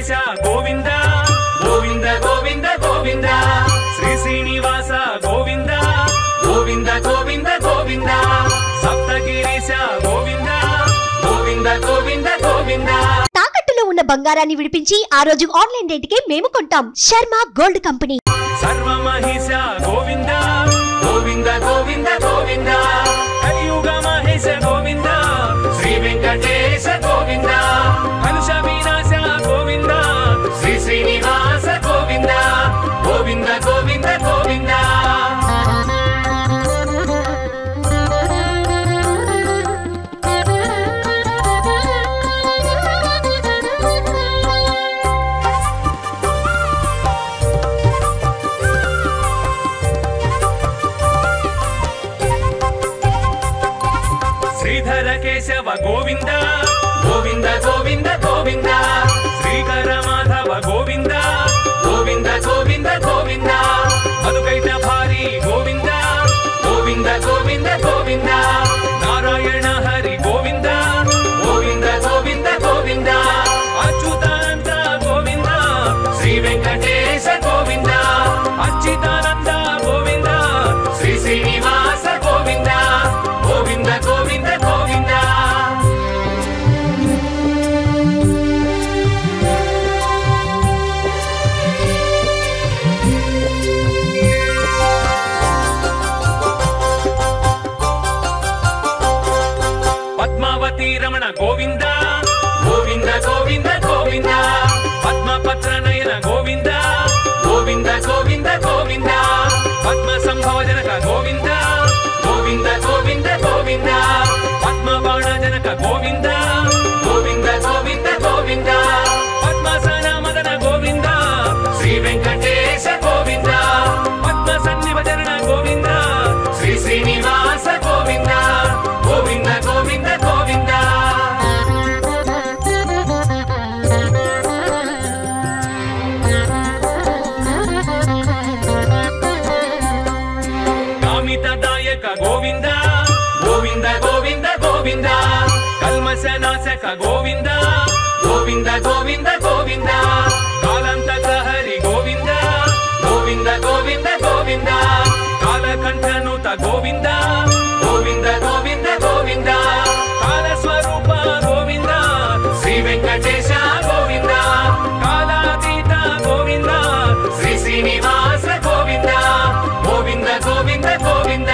వెంకటేశ గోవింద గోవింద గోవింద గోవింద శ్రీ శ్రీనివాస గోవింద గోవింద గోవింద గోవింద సప్తగిరీశ గోవింద గోవింద గోవింద గోవింద తాకట్టులో ఉన్న బంగారాన్ని విడిపించి ఆ రోజు ఆన్లైన్ రేటుకే మేము కొంటాం శర్మ గోల్డ్ కంపెనీ సర్వమహిష గోవింద గోవింద గోవింద గోవింద కలియుగ మహేశ గోవింద శ్రీ వెంకటేశ గోవింద కలుష వినాశ గోవింద శ్రీ శ్రీనివాస గోవింద గోవింద గోవింద గోవింద శ్రీధర కేశవ గోవింద గోవింద గోవింద గోవింద శ్రీకర మాధవ గోవింద గోవింద గోవింద గోవింద మధుకైట భారీ గోవింద గోవింద గోవింద గోవింద నారాయణ హరి గోవింద గోవింద గోవింద గోవింద అచ్యుతానంద గోవింద శ్రీ వెంకటేశ గోవింద అచ్యుతానంద గోవింద శ్రీ శ్రీనివాస గోవింద గోవింద గోవింద గోవింద పద్మావతి రమణ గోవింద గోవింద గోవింద గోవింద పద్మపత్ర నయన గోవింద గోవింద గోవింద గోవింద పద్మ సంభవ జనక గోవింద గోవింద గోవింద గోవింద పద్మ బాణ జనక గోవింద గోవింద గోవింద గోవింద పద్మసన మదన గోవింద శ్రీ వెంకటేశ గోవింద పద్మ సన్నిభజన గోవింద శ్రీ శ్రీనివాస గోవింద గోవింద గోవింద గోవింద కామితదాయక గోవింద గోవింద గోవింద గోవింద కల్మశ నాశక గోవింద గోవింద గోవింద గోవింద కాలంతక హరి గోవింద గోవింద గోవింద గోవింద కాలకంఠనుత గోవింద గోవింద గోవింద గోవింద కాలస్వరూప గోవింద శ్రీ వెంకటేశ గోవింద కాలాతీత గోవింద శ్రీ శ్రీనివాస గోవింద గోవింద గోవింద గోవింద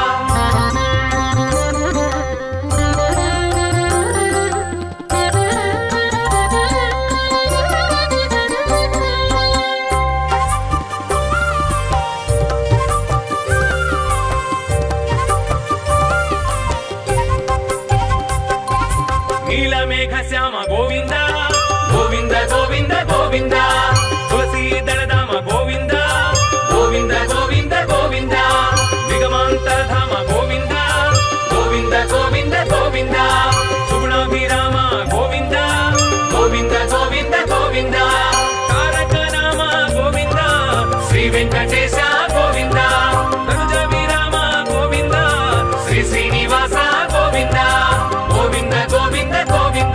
నీలమేఘ శ్యామ గోవింద గోవింద గోవింద గోవింద తులసీ దళధామ గోవింద గోవింద గోవింద గోవింద నిగమాంతరధామ గోవింద గోవింద గోవింద గోవింద సుగుణాభిరామ గోవింద గోవింద గోవింద గోవింద తారక రామ గోవింద శ్రీ వెంకటేశ గోవింద తనుజ విరామ గోవింద శ్రీ శ్రీనివాస గోవింద గోవింద గోవింద గోవింద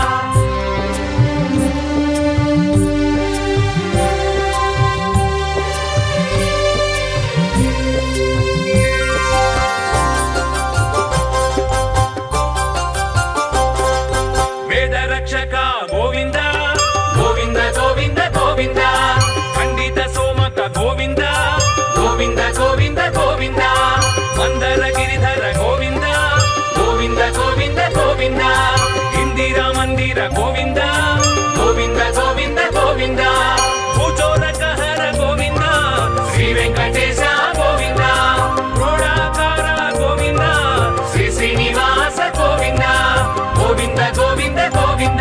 వేద రక్షక గోవింద గోవింద గోవింద గోవింద ఖండిత సోమక గోవింద గోవింద గోవింద గోవింద మందర గిరిధర గోవింద గోవింద గోవింద గోవింద ఇందిరా మందిర గోవింద గోవింద గోవింద గోవింద భూచోదక హర గోవింద శ్రీ వెంకటేశ గోవింద క్రోడాకార గోవింద శ్రీ శ్రీనివాస గోవింద గోవింద గోవింద గోవింద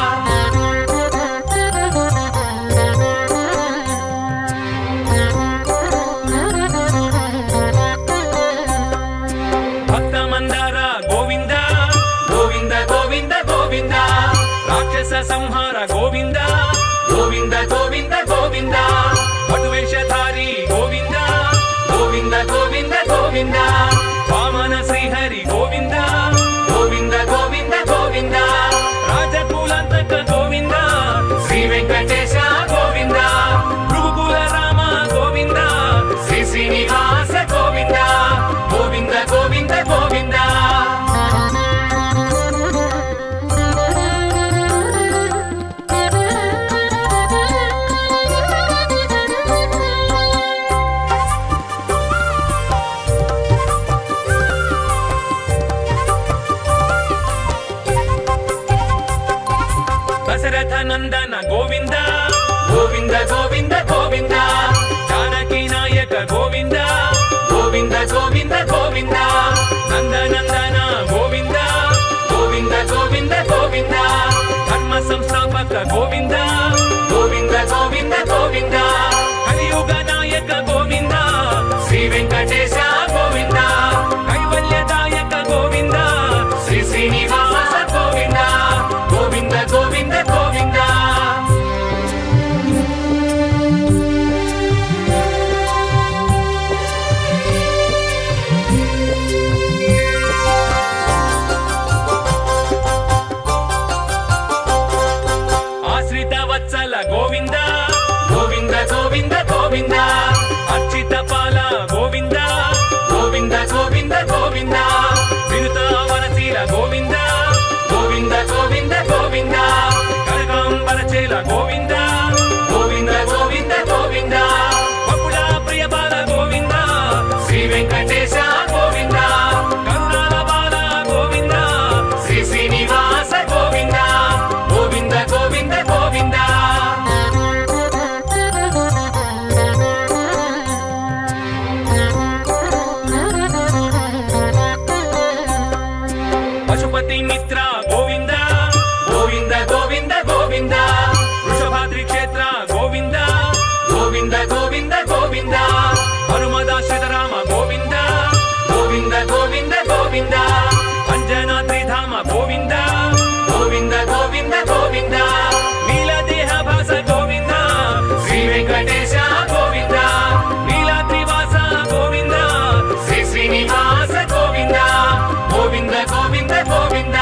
భక్త మందార గోవింద గోవింద గోవింద గోవింద రాక్షస సంహార గోవింద గోవింద గోవింద గోవింద పటువేషధారి గోవింద గోవింద గోవింద గోవింద వామన శ్రీహరి గోవింద గోవింద గోవింద గోవింద రాజకులంతక గోవింద శ్రీ వెంకట దశరథ నందన గోవింద గోవింద గోవింద గోవింద జానకి నాయక గోవింద గోవింద గోవింద గోవింద నందనందన గోవింద గోవింద గోవింద గోవింద ధర్మ సంస్థాపక గోవింద గోవింద గోవింద గోవింద కలియుగ నాయక గోవింద శ్రీ వెంకటేశ గోవింద కైవల్యదాయక గోవింద శ్రీ శ్రీనివాస గోవింద గోవింద గోవింద గోవింద ఆశ్రిత వత్సల గోవింద గోవింద గోవింద గోవింద అర్చిత పాల గోవింద గోవింద గోవింద గోవింద వినుత వనశీల గోవింద గోవింద గోవింద గోవింద కనకాంబరచేల గోవింద గోవింద గోవింద గోవింద బకుళ ప్రియ బాల గోవింద శ్రీ వెంకటేశ గోవింద కరుణాల బాల గోవింద శ్రీ శ్రీనివాస గోవింద గోవింద గోవింద గోవింద పశుపతి మిత్ర గోవింద గోవింద గోవింద గోవింద వృషభాద్రి క్షేత్ర గోవింద గోవింద గోవింద గోవింద హనుమదాశ్రిత రామ గోవింద గోవింద గోవింద గోవింద అంజనాద్రి ధామ గోవింద గోవింద గోవింద గోవింద నీలదేహ భాస గోవింద శ్రీ వెంకటేశ గోవింద నీలాద్రివాస గోవింద శ్రీ శ్రీనివాస గోవింద గోవింద గోవింద గోవింద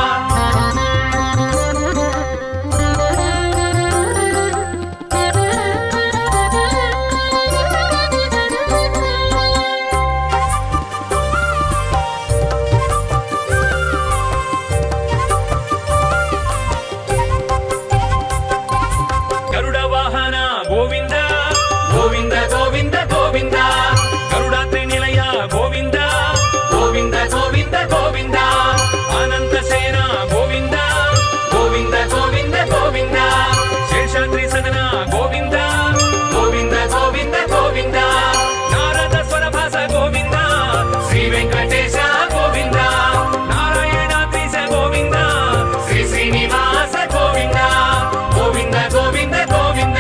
గరుడ వాహన గోవింద గోవింద గోవింద గోవింద గరుడాద్రి నిలయ గోవింద గోవింద గోవింద గోవింద అనంత సేన గోవింద గోవింద గోవింద గోవింద శేషాద్రి సదన గోవింద గోవింద గోవింద గోవింద నారద స్వరభాస గోవింద శ్రీ వెంకటేశ గోవింద నారాయణాద్రీశ గోవింద శ్రీ శ్రీనివాస గోవింద గోవింద గోవింద గోవింద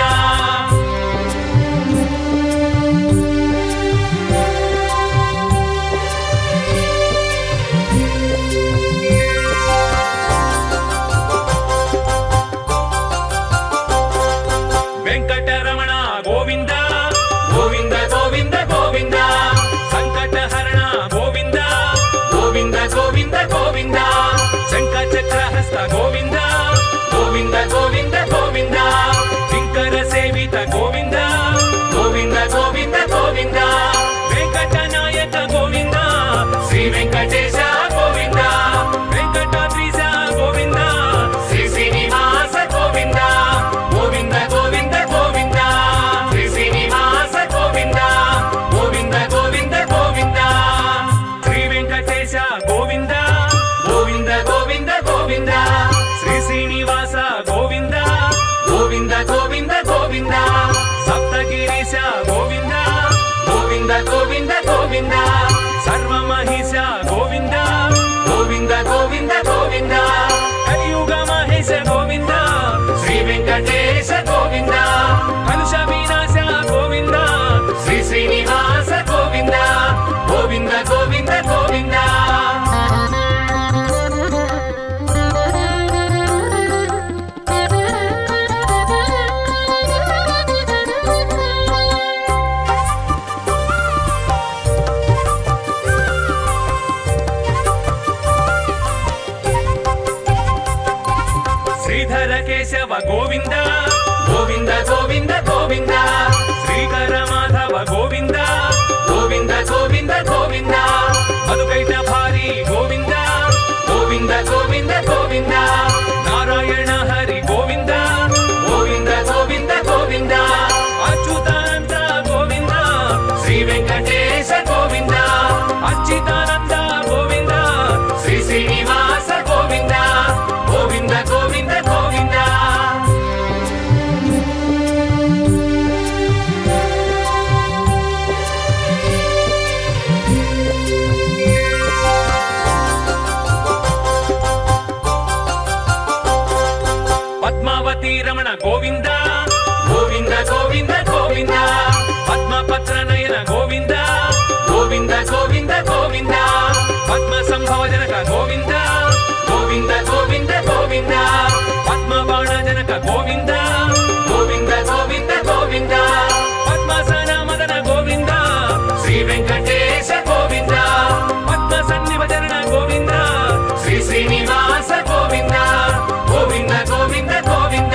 వెంకటరమణ గోవింద గోవింద గోవింద గోవింద సంకటహరణ గోవింద గోవింద గోవింద గోవింద శంఖ చక్రహస్త గోవింద గోవింద గోవింద గోవింద కింకర సేవిత గోవింద గోవింద గోవింద గోవింద వెంకట నాయక గోవింద శ్రీ వెంకటేశ గోవింద వెంకటాద్రీశ గోవింద శ్రీ శ్రీనివాస గోవింద గోవింద గోవింద గోవింద శ్రీ శ్రీనివాస గోవింద గోవింద గోవింద గోవింద శ్రీ వెంకటేశ గోవింద గోవింద గోవింద గోవింద శ్రీ శ్రీనివాస గోవింద గోవింద గోవింద గోవింద సప్తగిరీశ గోవింద గోవింద గోవింద గోవింద సర్వమహిష గోవింద గోవింద గోవింద గోవింద కలియుగ మహేశ గోవింద శ్రీ వెంకటేశ గోవింద కలుష వినాశ గోవింద శ్రీ శ్రీనివాస గోవింద గోవింద గోవింద గోవింద శ్రీధర కేశవ గోవింద గోవింద గోవింద గోవింద శ్రీకర మాధవ గోవింద గోవింద గోవింద గోవింద మధుకైట భారీ గోవింద గోవింద గోవింద గోవింద నారాయణ హరి గోవింద గోవింద గోవింద గోవింద అచ్యుతానంద గోవింద శ్రీ వెంకటేశ గోవింద అచ్యుతానంద గోవింద శ్రీ శ్రీనివాస గోవింద గోవింద గోవింద గోవింద రమణ గోవింద గోవింద గోవింద గోవింద పద్మపత్ర నయన గోవింద గోవింద గోవింద గోవింద పద్మ సంభవ జనక గోవింద గోవింద గోవింద గోవింద పద్మ బాణ జనక గోవింద గోవింద గోవింద గోవింద పద్మాసన మదన గోవింద శ్రీ వెంకటేశ గోవింద పద్మ సన్నిభజన గోవింద శ్రీ శ్రీనివాస గోవింద గోవింద గోవింద గోవింద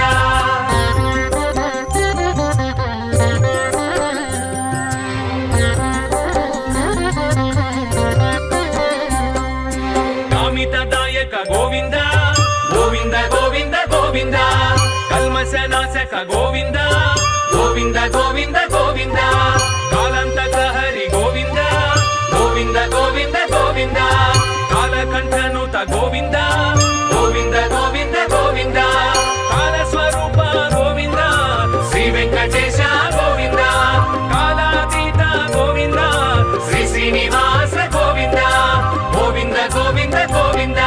కామితదాయక గోవింద గోవింద గోవింద గోవింద కల్మశ నాశక గోవింద గోవింద గోవింద గోవింద కాలంతక హరి గోవింద గోవింద గోవింద గోవింద కాలకంఠనుత గోవింద గోవింద గోవింద గోవింద కాల స్వరూప గోవింద శ్రీ వెంకటేశ గోవింద కాలాతీత గోవింద శ్రీ శ్రీనివాస గోవింద గోవింద గోవింద గోవింద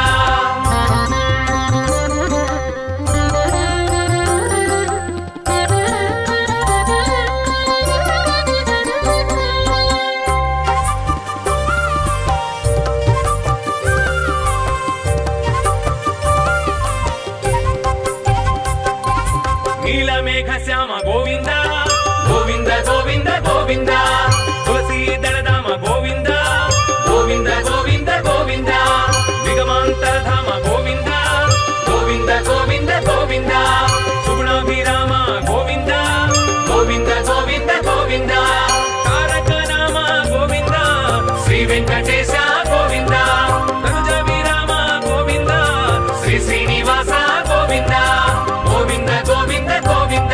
నీలమేఘ శ్యామ గోవింద గోవింద గోవింద గోవింద తులసి దళధామ గోవింద గోవింద గోవింద గోవింద నిగమాంతరధామ గోవింద గోవింద గోవింద గోవింద సుగుణాభిరామ గోవింద గోవింద గోవింద గోవింద తారక నామ గోవింద శ్రీ వెంకటేశ గోవింద తనుజ విరామ గోవింద శ్రీ శ్రీనివాస గోవింద గోవింద గోవింద గోవింద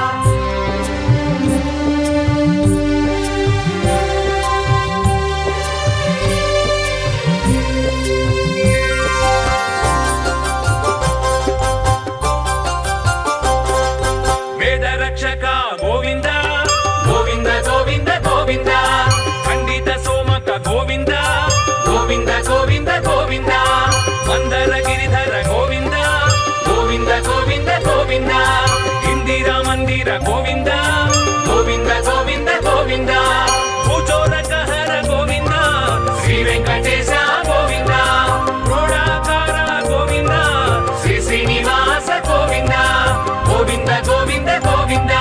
వేద రక్షక గోవింద గోవింద గోవింద గోవింద ఖండిత సోమక గోవింద గోవింద గోవింద గోవింద మందర గిరిధర గోవింద గోవింద గోవింద గోవింద ఇందిరా మందిర గోవింద గోవింద గోవింద గోవింద భూచోరక హర గోవింద శ్రీ వెంకటేశ గోవింద క్రోడాకార గోవింద శ్రీ శ్రీనివాస గోవింద గోవింద గోవింద గోవింద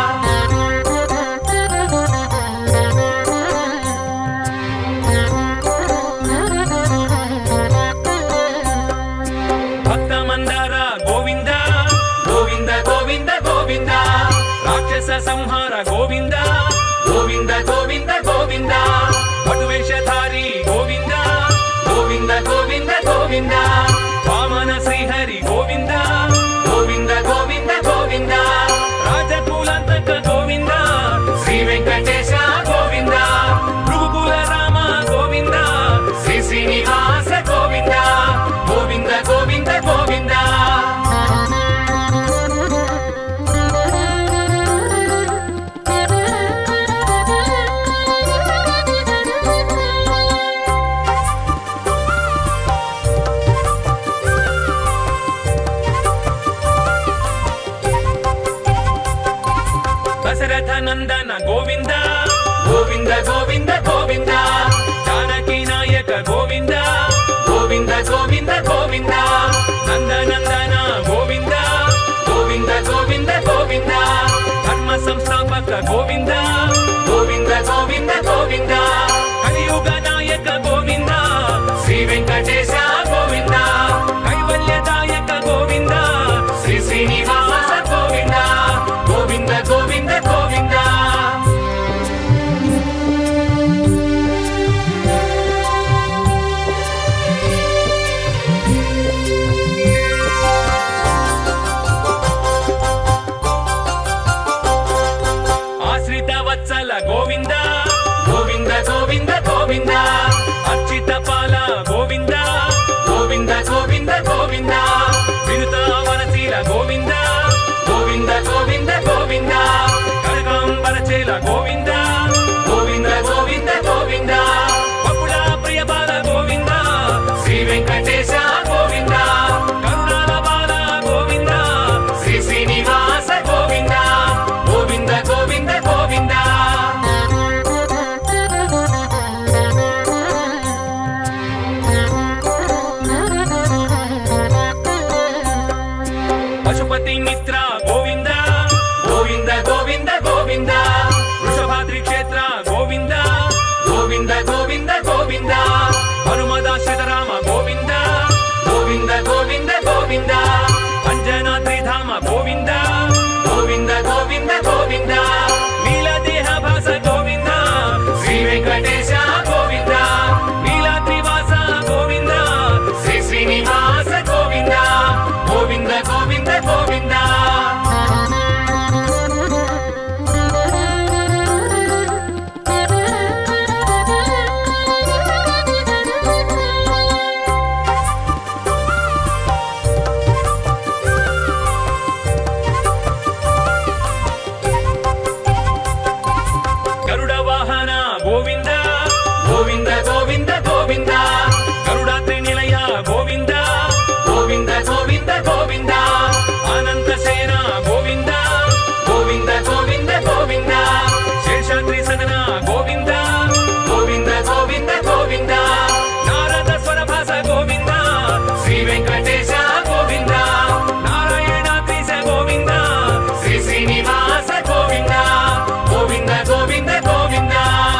భక్త మందార గోవింద గోవింద గోవింద గోవింద రాక్షస సంహార గోవింద గోవింద గోవింద గోవింద పటువేషధారి గోవింద గోవింద గోవింద గోవింద వామన శ్రీహరి గోవింద గోవింద గోవింద గోవింద రాజకులంతక గోవింద శ్రీ వెంకటేశ గోవింద భృగుకుల రామ గోవింద శ్రీ శ్రీనివాస గోవింద గోవింద గోవింద గోవింద దశరథ నందన గోవింద గోవింద గోవింద గోవింద జానకి నాయక గోవింద గోవింద గోవింద గోవింద నందనందన గోవింద గోవింద గోవింద గోవింద ధర్మ సంస్థాపక గోవింద గోవింద గోవింద గోవింద కలియుగ నాయక గోవింద శ్రీ వెంకటేశ గోవింద కైవల్యదాయక గోవింద శ్రీ శ్రీనివాస గోవింద గోవింద గోవింద గోవింద గోవింద గోవింద గోవింద గోవింద నీలదేహ భాస గోవింద శ్రీ వెంకటేశ గోవింద నీలాద్రివాస గోవింద శ్రీ శ్రీనివాస గోవింద గోవింద గోవింద గోవింద గరుడ వాహన గోవింద గోవింద గోవింద గోవింద గరుడాద్రి నిలయ గోవింద గోవింద గోవింద గోవింద అనంత సేన గోవింద గోవింద గోవింద గోవింద శేషాద్రి సదన గోవింద గోవింద గోవింద గోవింద నారద స్వరభాస గోవింద శ్రీ వెంకటేశ గోవింద నారాయణాద్రీశ గోవింద శ్రీ శ్రీనివాస గోవింద గోవింద గోవింద గోవింద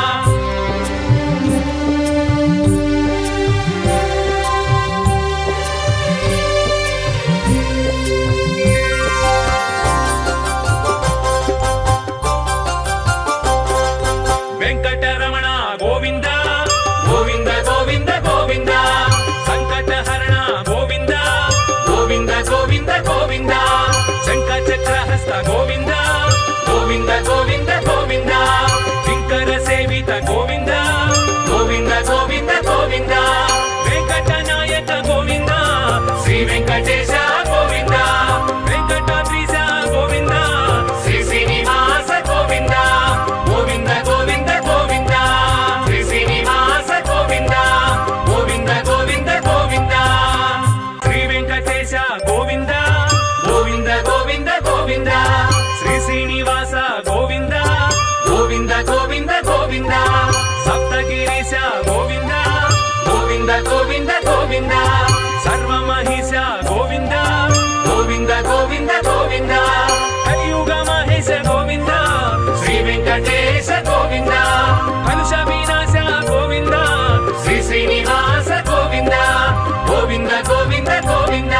వెంకటరమణ గోవింద గోవింద గోవింద గోవింద సంకటహరణ గోవింద గోవింద గోవింద గోవింద శంఖ చక్రహస్త గోవింద గోవింద గోవింద గోవింద కింకర సేవిత గోవింద గోవింద గోవింద గోవింద వెంకట నాయక గోవింద శ్రీ వెంకటేశ గోవింద వెంకటాద్రీశ గోవింద శ్రీ శ్రీనివాస గోవింద గోవింద గోవింద గోవింద శ్రీ శ్రీనివాస గోవింద గోవింద గోవింద గోవింద శ్రీ వెంకటేశ గోవింద గోవింద గోవింద గోవింద శ్రీ శ్రీనివాస గోవింద గోవింద గోవింద గోవింద సప్తగిరీశ గోవింద గోవింద గోవింద గోవింద సర్వమహిష గోవింద గోవింద గోవింద గోవింద కలియుగ మహేశ గోవింద శ్రీ వెంకటేశ గోవింద కలుష వినాశ గోవింద శ్రీ శ్రీనివాస గోవింద గోవింద గోవింద గోవింద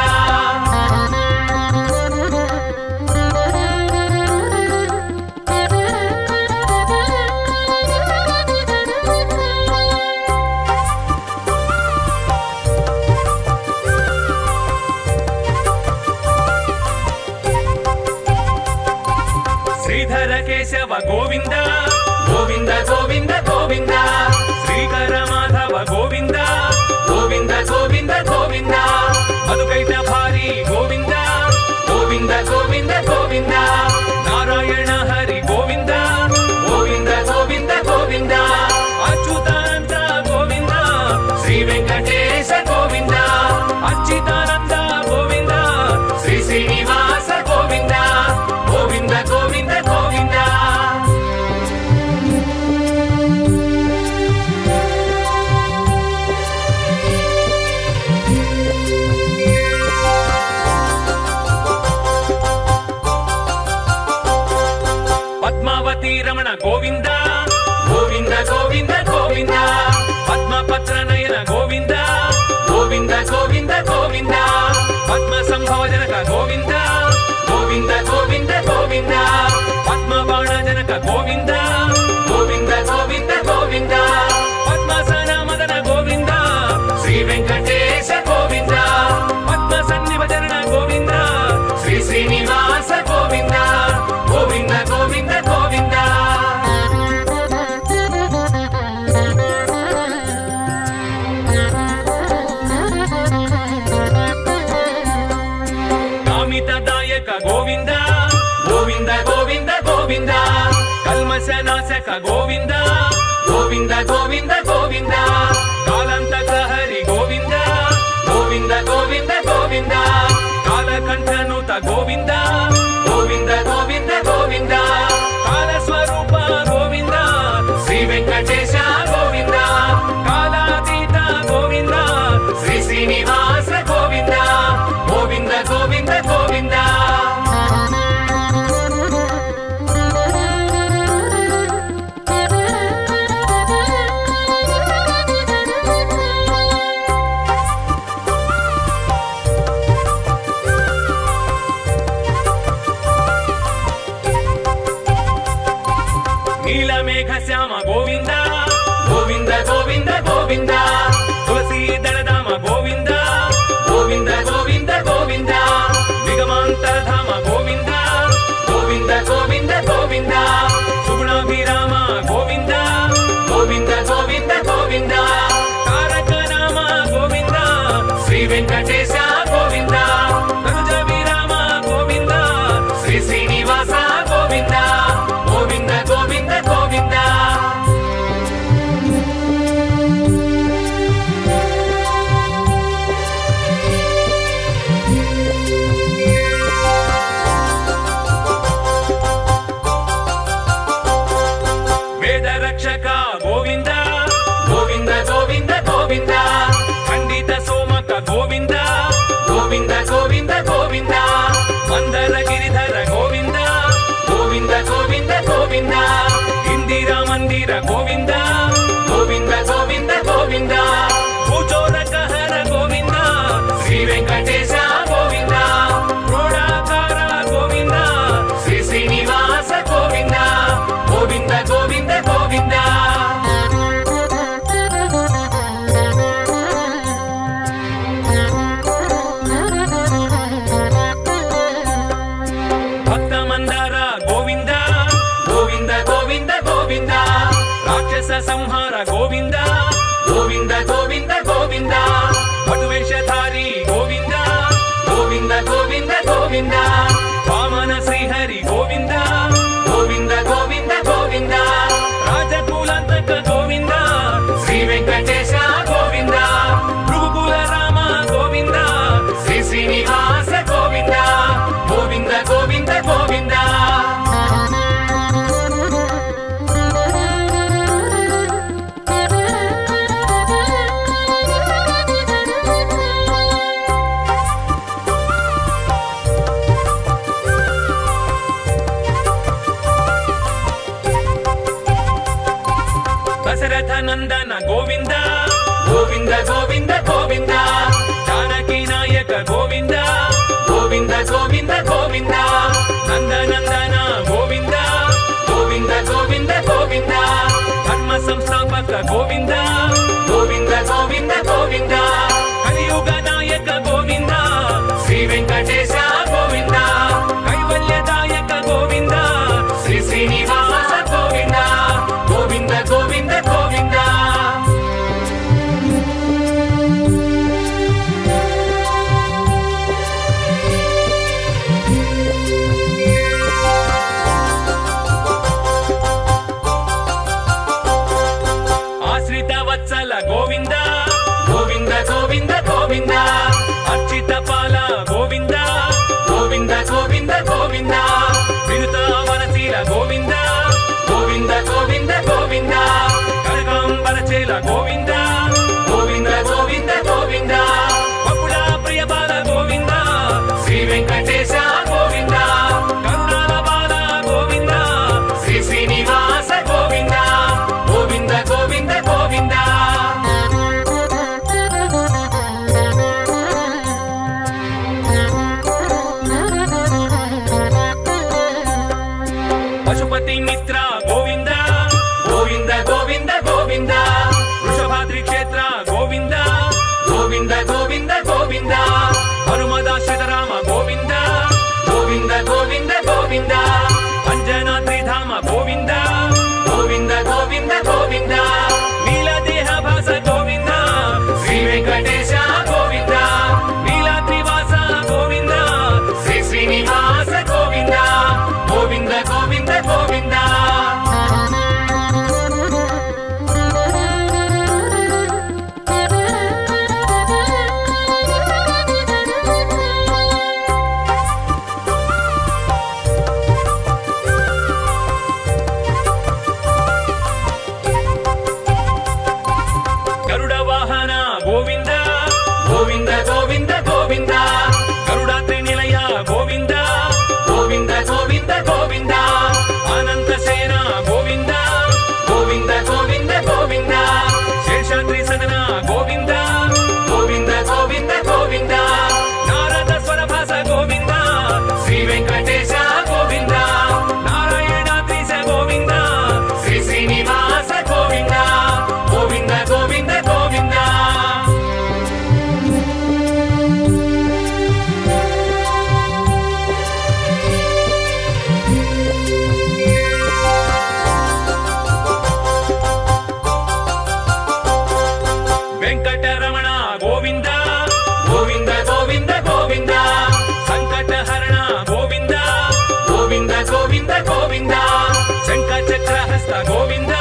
శ్రీధర కేశవ గోవింద గోవింద గోవింద గోవింద శ్రీకర మాధవ గోవింద గోవింద గోవింద గోవింద మధుకైట భారీ గోవింద గోవింద గోవింద గోవింద నారాయణ హరి గోవింద గోవింద గోవింద గోవింద అచ్యుతానంద గోవింద శ్రీ వెంకటేశ గోవింద అచ్యుతానంద గోవింద శ్రీ శ్రీనివాస గోవింద గోవింద గోవింద గోవింద పద్మావతి రమణ గోవింద గోవింద గోవింద గోవింద పద్మపత్ర నయన గోవింద గోవింద గోవింద గోవింద పద్మ సంభవ జనక గోవింద గోవింద గోవింద గోవింద పద్మ బాణ జనక గోవింద గోవింద గోవింద గోవింద పద్మసన మదన గోవింద శ్రీ వెంకటేశ గోవింద పద్మ సన్నిభజన గోవింద శ్రీ శ్రీనివాస గోవింద గోవింద గోవింద గోవింద కామితదాయక గోవింద గోవింద గోవింద గోవింద కల్మశ నాశక గోవింద గోవింద గోవింద గోవింద కాలంతక హరి గోవింద గోవింద గోవింద గోవింద కాలకంఠనుత గోవింద గోవింద గోవింద గోవింద కాల స్వరూప గోవింద శ్రీ వెంకటేశ గోవింద కాలాతీత గోవింద శ్రీ శ్రీనివాస గోవింద గోవింద గోవింద గోవింద నీలమేఘ శ్యామ గోవింద గోవింద గోవింద గోవింద తులసి దళధామ గోవింద గోవింద గోవింద గోవింద నిగమాంతరధామ గోవింద గోవింద గోవింద గోవింద సుగుణాభిరామ గోవింద గోవింద గోవింద గోవింద తారక రామ గోవింద శ్రీ వెంకటేశ గోవింద తనుజ విరామ గోవింద శ్రీ శ్రీనివాస గోవింద గోవింద గోవింద గోవింద వేద రక్షక గోవింద గోవింద గోవింద గోవింద ఖండిత సోమక గోవింద గోవింద గోవింద గోవింద మందర గిరిధర గోవింద గోవింద గోవింద గోవింద ఇందిరా మందిర గోవింద గోవింద గోవింద గోవింద భూచోరకహర గోవింద శ్రీ వెంకటేశ గోవింద క్రోడాకార గోవింద శ్రీ శ్రీనివాస గోవింద గోవింద గోవింద గోవింద భక్త మందార గోవింద గోవింద గోవింద గోవింద రాక్షస సంహార గోవింద గోవింద గోవింద గోవింద పటువేషధారి గోవింద గోవింద గోవింద గోవింద వామన శ్రీహరి గోవింద గోవింద గోవింద గోవింద రాజకులంతక గోవింద శ్రీ వెంకటేశ గోవింద భృగుకుల రామ గోవింద శ్రీ శ్రీనివాస గోవింద గోవింద గోవింద గోవింద దశరథ నందన గోవింద గోవింద గోవింద గోవింద జానకి నాయక గోవింద గోవింద గోవింద గోవింద నందనందన గోవింద గోవింద గోవింద గోవింద ధర్మ సంస్థాపక గోవింద గోవింద గోవింద గోవింద కలియుగ నాయక గోవింద శ్రీ వెంకటేశ గోవింద కైవల్యదాయక గోవింద శ్రీ శ్రీనివాస గోవింద గోవింద గోవింద గోవింద ఆశ్రిత వత్సల గోవింద గోవింద గోవింద గోవింద అర్చిత పాల గోవింద గోవింద గోవింద గోవింద వినుత వనశీల గోవింద గోవింద గోవింద గోవింద కనకాంబరచేల గోవింద గోవింద గోవింద గోవింద బకుళ ప్రియ బాల గోవింద శ్రీ వెంకటేశ గోవింద కరుణాల బాల గోవింద శ్రీ శ్రీనివాస గోవింద గోవింద గోవింద గోవింద పశుపతి మిత్ర గోవింద గోవింద గోవింద గోవింద వృషభాద్రి క్షేత్ర గోవింద గోవింద గోవింద గోవింద హనుమదాశ్రిత రామ గోవింద గోవింద గోవింద శంఖ చక్రహస్త గోవింద